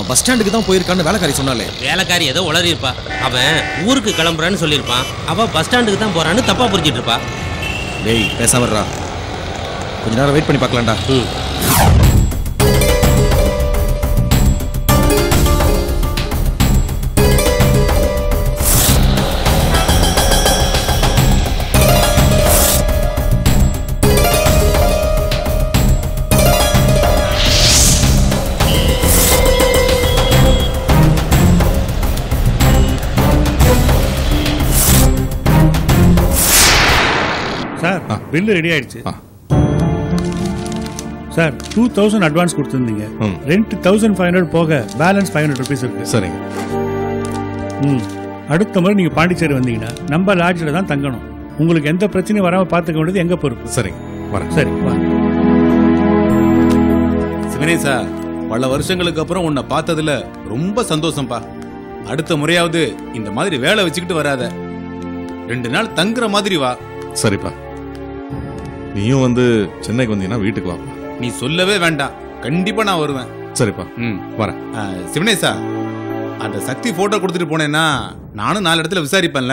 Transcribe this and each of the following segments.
அவன் பஸ் ஸ்டாண்டுக்கு தான் போயிருக்கான்னு வேலைக்காரி சொன்னாலே வேலைக்காரி ஏதோ உளறியிருப்பா அவன் ஊருக்கு கிளம்புறான்னு சொல்லியிருப்பான் அவ பஸ் ஸ்டாண்டுக்கு தான் போறான்னு தப்பா புரிஞ்சிட்டு இருப்பா டேய் பேசாம இருடா கொஞ்ச நேரம் வெயிட் பண்ணி பார்க்கலாம்டா ம் சார் பில்லு ரெடி ஆயிடுச்சு ஆ. சார் டூ தௌசண்ட் அட்வான்ஸ் கொடுத்துருந்தீங்க ம். ரெண்ட் தௌசண்ட் ஃபைவ் ஹண்ட்ரட் போக பேலன்ஸ் ஃபைவ் ஹண்ட்ரட் ருபீஸ் இருக்கு சரிங்க ம் அடுத்த முறை நீங்கள் பாண்டிச்சேரி வந்தீங்கன்னா நம்ம லாட்ஜில் தான் தங்கணும் உங்களுக்கு எந்த பிரச்சனையும் வராமல் பார்த்துக்க வேண்டியது எங்கள் பொறுப்பு சரிங்க வரேன் சரி வா சிவனேசா பல வருஷங்களுக்கு அப்புறம் உன்னை பார்த்ததுல ரொம்ப சந்தோஷம்ப்பா அடுத்த முறையாவது இந்த மாதிரி வேலை வச்சுக்கிட்டு வராத ரெண்டு நாள் தங்குற மாதிரி வா சரிப்பா நீயும் வந்து சென்னைக்கு வந்தீங்கன்னா வீட்டுக்கு வாப்பா நீ சொல்லவே வேண்டாம் கண்டிப்பா நான் வருவேன் சரிப்பா ம் வரேன் ஆ, சிவனேசா அந்த சக்தி போட்டோ கொடுத்துட்டு போனேன்னா நானும் நாலு இடத்துல விசாரிப்பேன்ல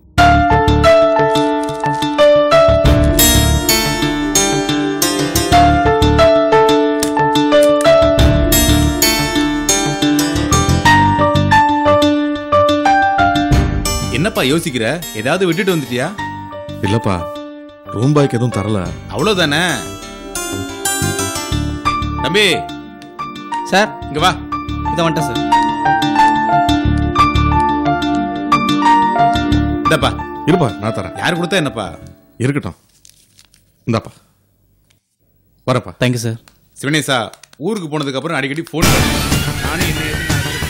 என்னப்பா யோசிக்கிற ஏதாவது விட்டுட்டு வந்துட்டியா இல்லப்பா ரூம் பாய்க்கு எதுவும் தரல அவ்வளவுதானே தம்பி சார் இங்க வா இதை வந்துட்டேன் சார் இந்தப்பா இருப்பா நான் தரேன் யார் கொடுத்தா என்னப்பா இருக்கட்டும் இந்தாப்பா வரப்பா தேங்க்யூ சார் சிவனேசா ஊருக்கு போனதுக்கு அப்புறம் அடிக்கடி ஃபோன் பண்ணு நானே என்ன ஏதுன்னு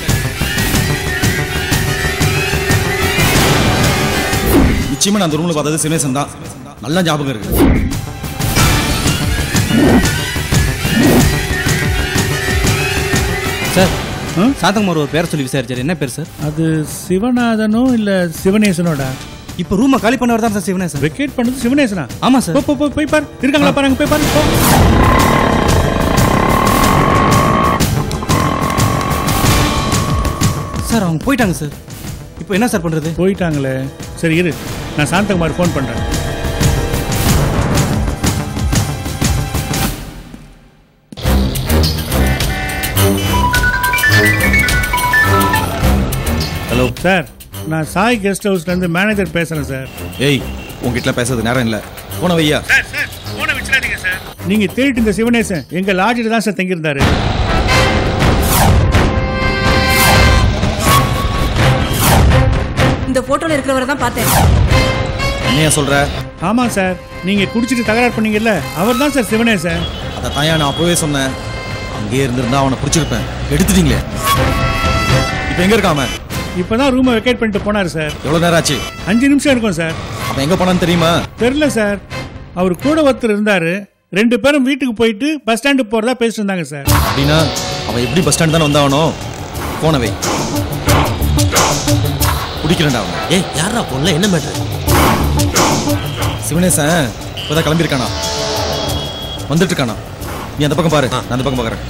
நிச்சயமா நான் அந்த ரூம்ல பார்த்தது சிவனேசன் தான் நல்லா ஞாபகம் இருக்கு சார் சாந்தகுமார் ஒரு பேரை சொல்லி விசாரிச்சார் என்ன பேர் சார் அது சிவநாதனோ இல்லை சிவனேசனோடா இப்போ ரூமை காலி பண்ணவர் தான் சார் சிவனேசன் வெக்கேட் பண்ணது சிவனேசனா ஆமா சார் போ போ, போ போய் பாரு இருக்காங்களா பாருங்க போய் பாரு போ சார் அவங்க போயிட்டாங்க சார் இப்போ என்ன சார் பண்றது போயிட்டாங்களே சரி இரு நான் சாந்தகுமார் ஃபோன் பண்றேன் ஹலோ சார் நான் சாய் கெஸ்ட் ஹவுஸ்ல இருந்து மேனேஜர் பேசுறேன் சார் ஏய் உங்ககிட்ட பேசுறது நேரம் இல்ல போன வையா சார் சார் போனை வச்சிடாதீங்க சார் நீங்க தேடிட்டு இந்த சிவனேசன் எங்க லாட்ஜில் தான் சார் தங்கியிருந்தாரு இந்த போட்டோல இருக்கிறவரை தான் பார்த்தேன் என்னையா சொல்ற ஆமா சார் நீங்க குடிச்சிட்டு தகராறு பண்ணீங்கல்ல அவர் தான் சார் சிவனேசன் அதை தாயா நான் அப்பவே சொன்னேன் அங்கேயே இருந்திருந்தா அவனை பிடிச்சிருப்பேன் எடுத்துட்டீங்களே இப்போ எங்க இருக்கான் அவன் இப்பதான் ரூமை வெக்கேட் பண்ணிட்டு போனார் சார் எவ்வளவு நேரம் ஆச்சு அஞ்சு நிமிஷம் இருக்கும் சார் அவன் எங்க போனான்னு தெரியுமா தெரியல சார் அவர் கூட ஒருத்தர் இருந்தாரு ரெண்டு பேரும் வீட்டுக்கு போயிட்டு பஸ் ஸ்டாண்டு போறதா பேசிட்டு இருந்தாங்க சார் அப்படின்னா அவன் எப்படி பஸ் ஸ்டாண்ட் தானே வந்தாவனோ போன வை பிடிக்கிறேன்டா அவன் ஏய் யாரா பொண்ணு என்ன மேட்ரு சிவனேசன் இப்போதான் கிளம்பியிருக்கானா வந்துட்டு இருக்கானா நீ அந்த பக்கம் பாரு நான் அந்த பக்கம் பார்க்குறேன்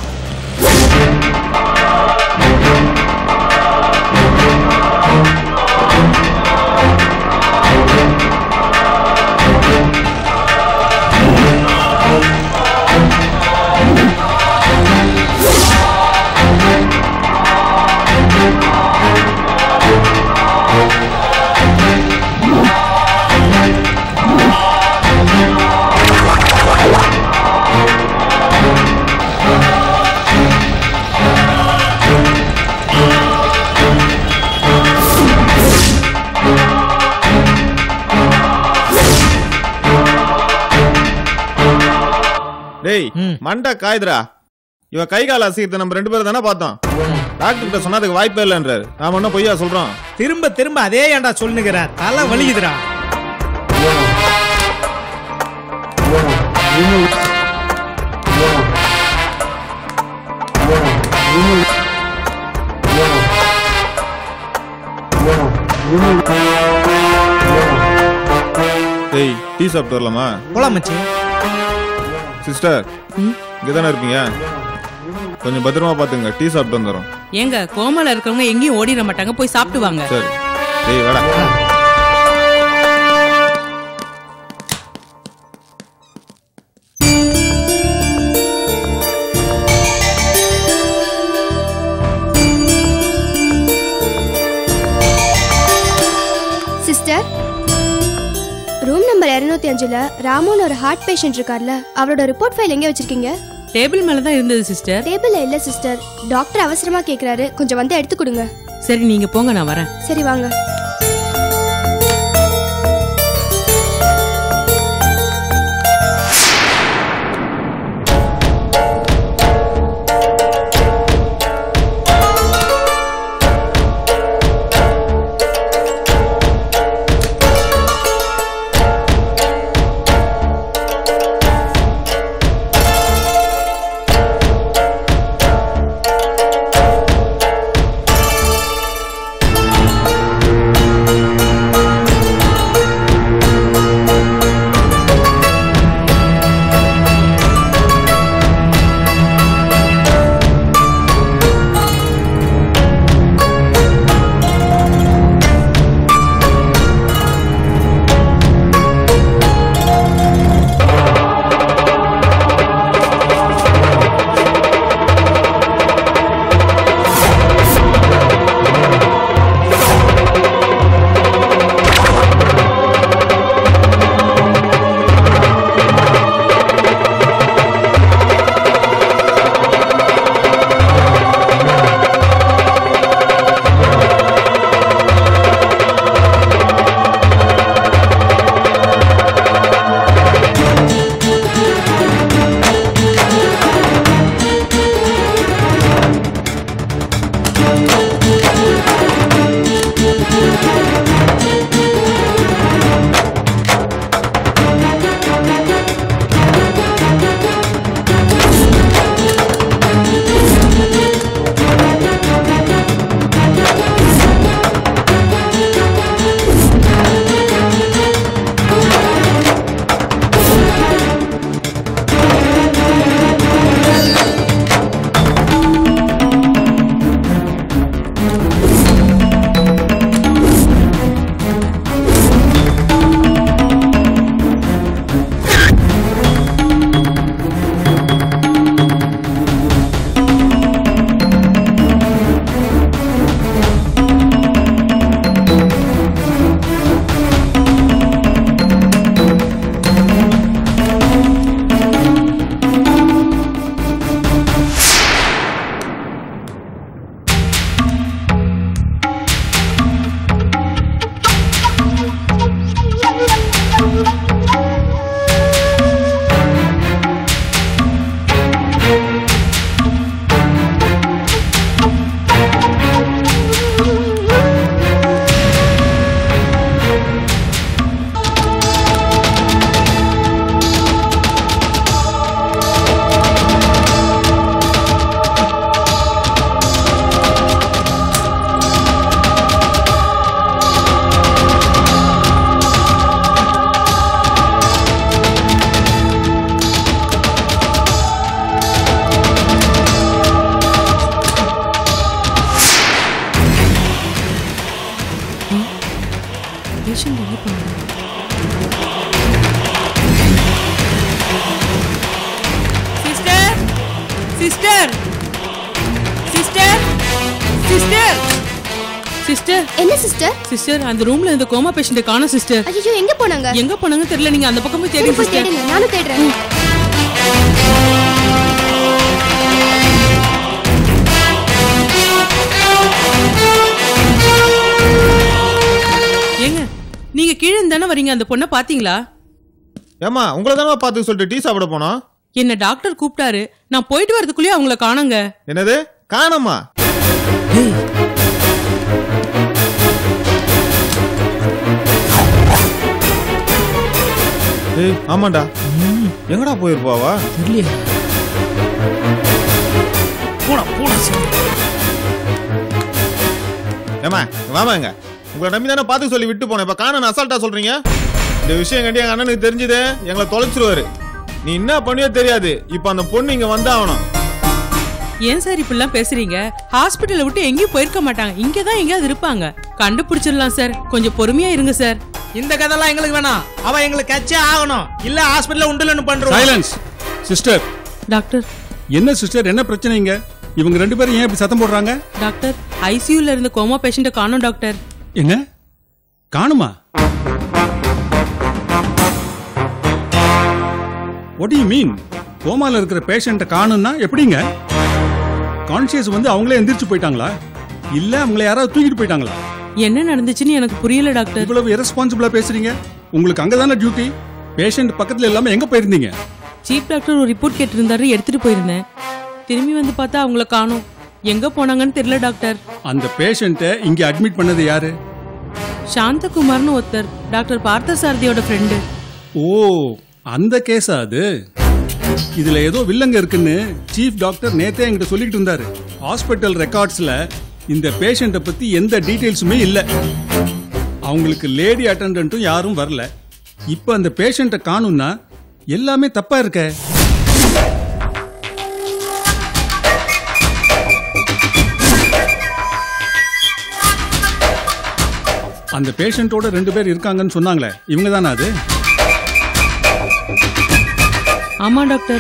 டேய் மண்டை காயுதுடா இவன் கை கால் அசைக்கிறத நம்ம ரெண்டு பேரும் தானே பார்த்தோம் டாக்டர் கிட்ட சொன்னதுக்கு வாய்ப்பே இல்லைன்றாரு நாம என்ன பொய்யா சொல்றோம் திரும்ப திரும்ப அதே ஏன்டா சொல்லுங்கிற தலை வலிக்குதுடா டேய் டீ சாப்பிட்டு வரலாமா போலாம் மச்சி சிஸ்டர் இங்க தானே இருப்பீங்க கொஞ்சம் பத்திரமா பாத்துங்க டீ சாப்பிட்டு வந்துடுறோம் ஏங்க கோமால இருக்கவங்க எங்கேயும் ஓடிட மாட்டாங்க போய் சாப்பிட்டு வாங்க சரி டேய் வாடா சிஸ்டர் ரூம் நம்பர் இரநூத்தி அஞ்சுல ராமுன்னு ஒரு ஹார்ட் பேஷண்ட் இருக்கார்ல அவரோட ரிப்போர்ட் ஃபைல் எங்க வச்சிருக்கீங்க டேபிள் மேல தான் இருந்தது சிஸ்டர் டேபிள்ல இல்ல சிஸ்டர் டாக்டர் அவசரமா கேக்குறாரு கொஞ்சம் வந்து எடுத்து கொடுங்க சரி நீங்க போங்க நான் வரேன் சரி வாங்க பேஷண்ட் என்ன பண்ணுங்க sister sister sister sister sister என்ன சிஸ்டர் சிஸ்டர் அந்த ரூம்ல இந்த கோமா பேஷண்ட் காணோம் சிஸ்டர் ஐயோ எங்க போனாங்க எங்க போனாங்க தெரியல நீங்க அந்த பக்கம் போய் சரி, தேடுங்க போய் சிஸ்டர் தேடுங்க நானும் தேடுறேன் ஏங்க நீங்க கீழே தானே வரீங்க அந்த பொண்ணை பாத்தீங்களா ஏமா உங்களை தானே பார்த்து சொல்லிட்டு டீ சாப்பிட போனோம் என்ன டாக்டர் கூப்பிட்டாரு நான் போயிட்டு வரதுக்குள்ளேயே அவங்கள காணோங்க என்னது காணோமா ஏய் ஆமாண்டா எங்கடா போயிருப்பாவா தெரியலையே போடா போடா சரி ஏமா வாமாங்க உங்களை நம்பி தானே பார்த்து சொல்லி விட்டு போனேன் இப்ப காண அசால்ட்டா சொல்றீங்க இந்த விஷயம் கண்டி எங்க அண்ணனுக்கு தெரிஞ்சது எங்களை தொலைச்சிருவாரு நீ என்ன பண்ணியோ தெரியாது இப்ப அந்த பொண்ணு இங்க வந்தாகணும் ஏன் சார் இப்படிலாம் பேசுறீங்க ஹாஸ்பிட்டலை விட்டு எங்கேயும் போயிருக்க மாட்டாங்க இங்க தான் எங்கேயாவது இருப்பாங்க கண்டுபிடிச்சிடலாம் சார் கொஞ்சம் பொறுமையா இருங்க சார் இந்த கதைலாம் எங்களுக்கு வேணாம் அவ எங்களுக்கு கச்சே ஆகணும் இல்ல ஹாஸ்பிடல்ல உண்டுலன்னு பண்றோம் சைலன்ஸ் சிஸ்டர் டாக்டர் என்ன சிஸ்டர் என்ன பிரச்சனைங்க இவங்க ரெண்டு பேரும் ஏன் இப்படி சத்தம் போடுறாங்க டாக்டர் ஐசியூல இருந்த கோமா பேஷண்ட்டை காணோம் டாக்டர் என்ன காணுமா வாட் யூ மீன் கோமால இருக்கிற பேஷண்ட்டை காணும்னா எப்படிங்க கான்சியஸ் வந்து அவங்களே எந்திரிச்சு போயிட்டாங்களா இல்ல அவங்கள யாராவது தூக்கிட்டு போயிட்டாங்களா என்ன நடந்துச்சுன்னு எனக்கு புரியல டாக்டர் இவ்வளவு இரஸ்பான்சிபிளா பேசுறீங்க உங்களுக்கு அங்கதானே டியூட்டி பேஷண்ட் பக்கத்துல இல்லாம எங்க போயிருந்தீங்க சீஃப் டாக்டர் ஒரு ரிப்போர்ட் கேட்டிருந்தாரு எடுத்துட்டு போயிருந்தேன் திரும்பி வந்து பார்த்தா அவங்கள காணோம் எங்க போனாங்கன்னு தெரியல டாக்டர் அந்த பேஷண்ட்டை இங்க அட்மிட் பண்ணது யாரு சாந்தகுமார்னு ஒருத்தர் டாக்டர் பார்த்த சாரதியோட ஃப்ரெண்டு ஓ அந்த கேஸா அது இதுல ஏதோ வில்லங்க இருக்குன்னு சீஃப் டாக்டர் நேத்தே என்கிட்ட சொல்லிட்டு இருந்தாரு ஹாஸ்பிட்டல் ரெக்கார்ட்ஸ்ல இந்த பேஷண்ட்டை பத்தி எந்த டீடைல்ஸுமே இல்ல அவங்களுக்கு லேடி அட்டெண்டன்ட்டும் யாரும் வரல இப்ப அந்த பேஷண்ட்டை காணும்னா எல்லாமே தப்பா இருக்க அந்த பேஷண்ட்டோட ரெண்டு பேர் இருக்காங்கன்னு சொன்னாங்களே இவங்க தானே அது ஆமா டாக்டர்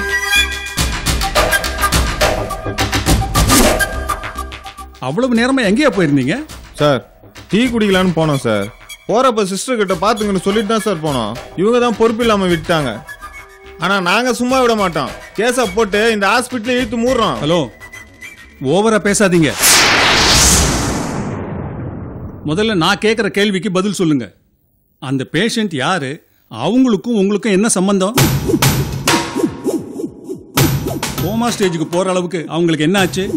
அவ்வளவு நேரமா எங்கேயா போயிருந்தீங்க சார் டீ குடிக்கலான்னு போனோம் சார் போறப்ப சிஸ்டர் கிட்ட பாத்துங்கன்னு சொல்லிட்டு தான் சார் போனோம் இவங்க தான் பொறுப்பு இல்லாம விட்டாங்க ஆனா நாங்க சும்மா விட மாட்டோம் கேஸ போட்டு இந்த ஹாஸ்பிட்டல் இழுத்து மூடுறோம் ஹலோ ஓவரா பேசாதீங்க முதல்ல நான் கேட்குற கேள்விக்கு பதில் சொல்லுங்க அந்த பேஷண்ட் யாரு அவங்களுக்கும் உங்களுக்கும் என்ன சம்பந்தம் கோமா ஸ்டேஜுக்கு போற அளவுக்கு அவங்களுக்கு என்ன ஆச்சு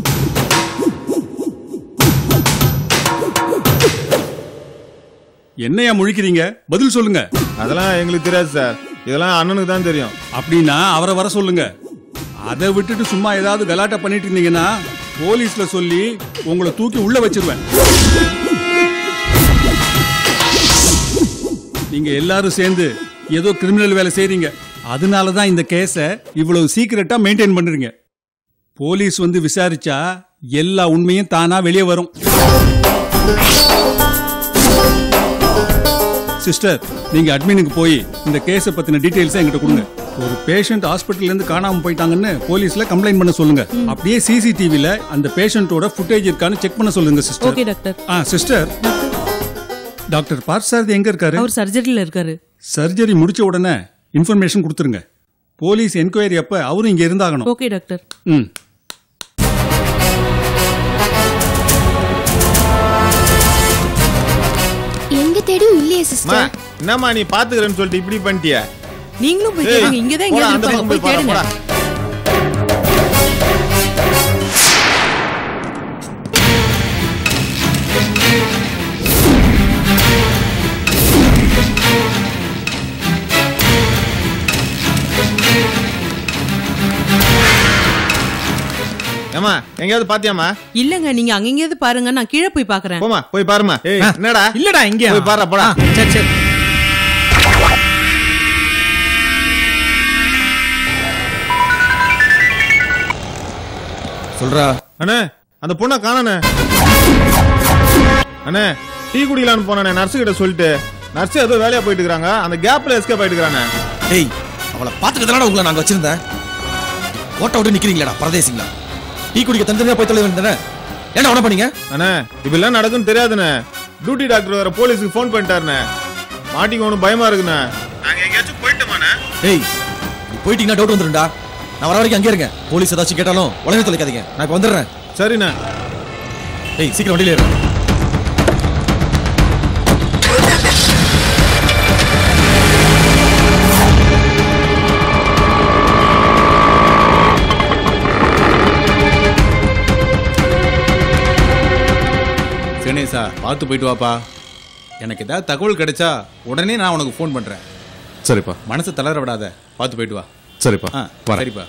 என்னையா முழிக்கிறீங்க பதில் சொல்லுங்க அதெல்லாம் எங்களுக்கு தெரியாது சார் இதெல்லாம் அண்ணனுக்கு தான் தெரியும் அப்படின்னா அவரை வர சொல்லுங்க அதை விட்டுட்டு சும்மா ஏதாவது கலாட்டா பண்ணிட்டு இருந்தீங்கன்னா போலீஸ்ல சொல்லி உங்களை தூக்கி உள்ள வச்சிருவேன் நீங்க எல்லாரும் சேர்ந்து ஏதோ கிரிமினல் வேலை செய்றீங்க அதனால தான் இந்த கேஸை இவ்வளவு சீக்கிரட்டா மெயின்டைன் பண்றீங்க போலீஸ் வந்து விசாரிச்சா எல்லா உண்மையும் தானா வெளியே வரும் சிஸ்டர் நீங்க அட்மினுக்கு போய் இந்த கேஸை பத்தின டீடைல்ஸ் என்கிட்ட கொடுங்க ஒரு பேஷண்ட் ஹாஸ்பிட்டல்ல இருந்து காணாம போயிட்டாங்கன்னு போலீஸ்ல கம்ப்ளைண்ட் பண்ண சொல்லுங்க அப்படியே சிசிடிவில அந்த பேஷண்டோட ஃபுட்டேஜ் இருக்கான்னு செக் பண்ண சொல்லுங்க சிஸ்டர் ஓகே டாக்டர் ஆ சிஸ்டர் டாக்டர் பார்சாரதி எங்க இருக்காரு அவர் சர்ஜரியில இருக்காரு சர்ஜரி முடிச்ச உடனே இன்ஃபர்மேஷன் கொடுத்துருங்க போலீஸ் என்கொயரி அப்ப அவரும் இங்க இருந்தாகணும் ஓகே டாக்டர் ம் எங்க தேடியும் இல்லையே அம்மா, சிஸ்டர் என்னம்மா நீ பாத்துக்கிறேன்னு சொல்லிட்டு இப்படி பண்ணிட்டிய நீங்களும் போய் ஏய், கேளுங்க இங்கதான் போடா, எங்கேயாவது அந்த இருப்பாங்க பக்கம் போய் போய் தேடுங்க போடா, போடா. ஏம்மா எங்கேயாவது பாத்தியாமா இல்லங்க நீங்க அங்க எங்கேயாவது பாருங்க நான் கீழே போய் பாக்குறேன் போமா போய் பாருமா ஏய் என்னடா இல்லடா இங்க போய் பாரு போடா சரி சரி சொல்றா அண்ணே அந்த பொண்ணை காணனே அண்ணே டீ குடிக்கலான்னு போனே நர்ஸ் கிட்ட சொல்லிட்டு நர்ஸ் ஏதோ வேலையா போயிட்டு இருக்காங்க அந்த கேப்ல எஸ்கேப் ஆயிட்டு இருக்கானே டேய் அவளை பாத்துக்கிறதுனால உங்களை நாங்க வச்சிருந்தேன் ஓட்ட விட்டு நிக்கிறீங்களா பரதேசிங்களா டீ குடிக்க தனித்தனியா போய் தொலை வேண்டியதானே என்ன உன பண்ணீங்க அண்ணே இப்படிலாம் நடக்கும்னு தெரியாதுண்ணே டியூட்டி டாக்டர் வேற போலீஸுக்கு ஃபோன் பண்ணிட்டாருண்ணே மாட்டிக்கோணும் பயமா இருக்குண்ணே நாங்க எங்கேயாச்சும் போயிட்டோமாண்ணே டேய் நீ போயிட்டீங்கன்னா டவுட் வந்துருண்டா நான் வர வரைக்கும் அங்கே இருங்க போலீஸ் ஏதாச்சும் கேட்டாலும் உடனே தொலைக்காதீங்க நான் இப்போ வந்துடுறேன் சரிண்ணே டேய் சீக்கிரம் வண்டியில ஏறு கணேசா பார்த்து போயிட்டு வாப்பா எனக்கு ஏதாவது தகவல் கிடைச்சா உடனே நான் உனக்கு ஃபோன் பண்றேன் சரிப்பா மனசை தளர விடாத பார்த்து போயிட்டு வா சரிப்பா ஆ வரேன் சரிப்பா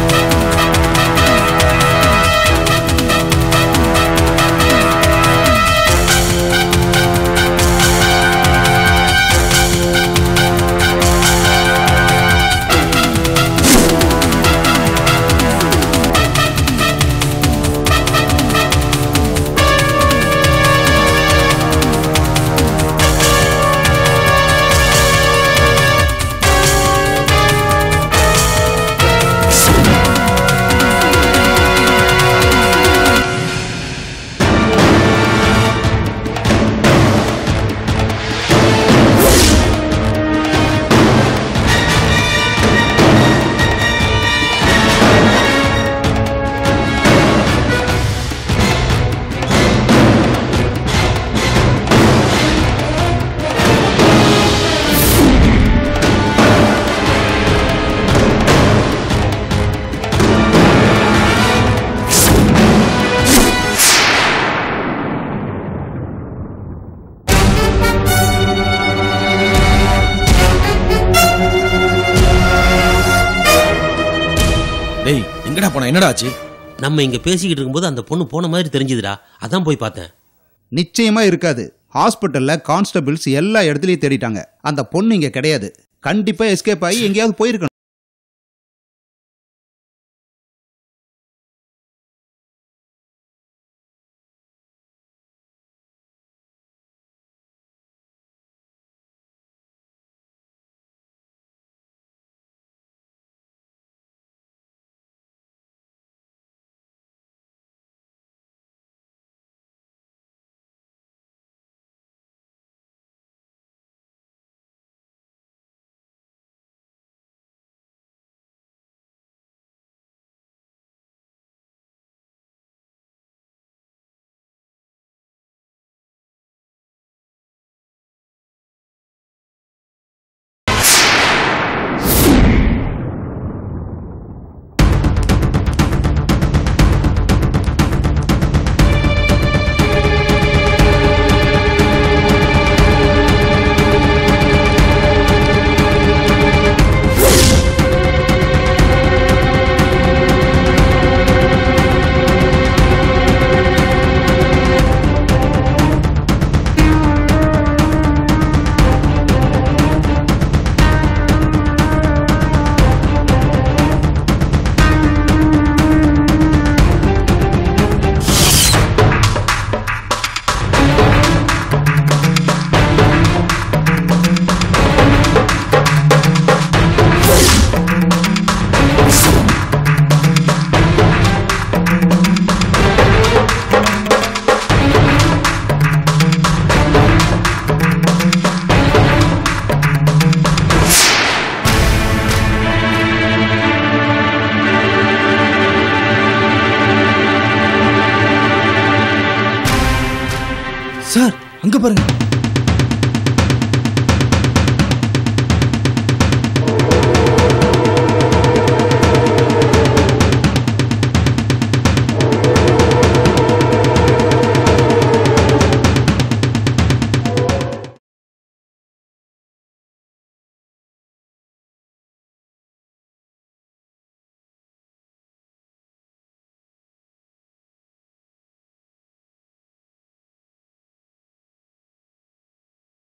டேய் எங்கடா போன என்னடா ஆச்சு நம்ம இங்க பேசிக்கிட்டு இருக்கும்போது அந்த பொண்ணு போன மாதிரி தெரிஞ்சுதுடா அதான் போய் பார்த்தேன் நிச்சயமா இருக்காது ஹாஸ்பிட்டல்ல கான்ஸ்டபிள்ஸ் எல்லா இடத்துலயும் தேடிட்டாங்க அந்த பொண்ணு இங்க கிடையாது கண்டிப்பா எஸ்கேப் ஆகி எங்கேயாவது போயிருக்கணும் சார் அங்க பாருங்க